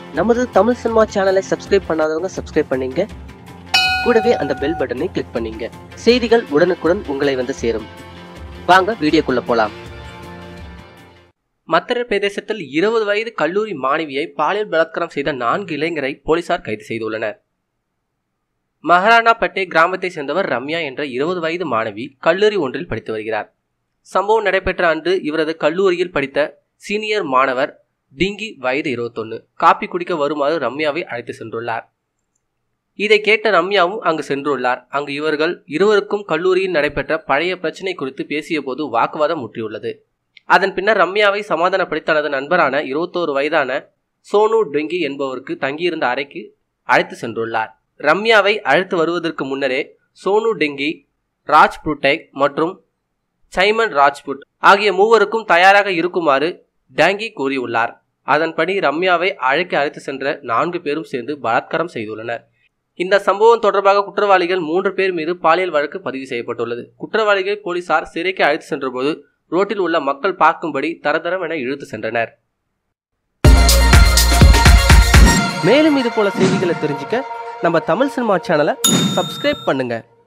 நமது தமிழ் சினிமா சேனலை சப்ஸ்கிரைப் பண்ணாதவங்க சப்ஸ்கிரைப் பண்ணீங்க கூடவே அந்த பெல் பட்டனை கிளிக் பண்ணீங்க செய்திகள் உடனுக்குடன் உங்களை வந்து சேரும் வாங்க வீடியோக்குள்ள போலாம் மத்திர பிரதேசத்தில் இருபது வயது கல்லூரி மாணவியை பாலியல் பலாத்காரம் செய்த நான்கு இளைஞரை போலீசார் கைது செய்துள்ளனர் மகாராணாப்பேட்டை கிராமத்தை சேர்ந்தவர் ரம்யா என்ற இருபது வயது மாணவி கல்லூரி ஒன்றில் படித்து வருகிறார் சம்பவம் நடைபெற்ற அன்று இவரது கல்லூரியில் படித்த சீனியர் மாணவர் டிங்கி வயது இருபத்தொன்னு காப்பி குடிக்க வருமாறு ரம்யாவை அழைத்து சென்றுள்ளார் இதை கேட்ட ரம்யாவும் அங்கு சென்றுள்ளார் அங்கு இவர்கள் இருவருக்கும் கல்லூரியில் நடைபெற்ற பழைய பிரச்சனை குறித்து பேசியபோது வாக்குவாதம் முற்றியுள்ளது அதன் பின்னர் ரம்யாவை சமாதானப்படுத்தி தனது நண்பரான இருபத்தோரு வயதான சோனு டெங்கி என்பவருக்கு தங்கியிருந்த அறைக்கு அழைத்து சென்றுள்ளார் ரம்யாவை அழைத்து வருவதற்கு முன்னரே சோனு டெங்கி ராஜ்புட்டேக் மற்றும் சைமன் ராஜ்புட் ஆகிய மூவருக்கும் தயாராக இருக்குமாறு டேங்கி கூறியுள்ளார் அதன்படி ரம்யாவை அழைக்க அழைத்து சென்ற நான்கு பேரும் சேர்ந்து பலாத்காரம் செய்துள்ளனர் இந்த சம்பவம் தொடர்பாக குற்றவாளிகள் மூன்று பேர் மீது பாலியல் வழக்கு பதிவு செய்யப்பட்டுள்ளது குற்றவாளிகளை போலீசார் சிறைக்கு அழைத்து சென்றபோது ரோட்டில் உள்ள மக்கள் பார்க்கும்படி தரதரம் என இழுத்து சென்றனர் மேலும் இது போல செய்திகளை தெரிஞ்சுக்க நம்ம தமிழ் சினிமா சேனலை சப்ஸ்கிரைப் பண்ணுங்க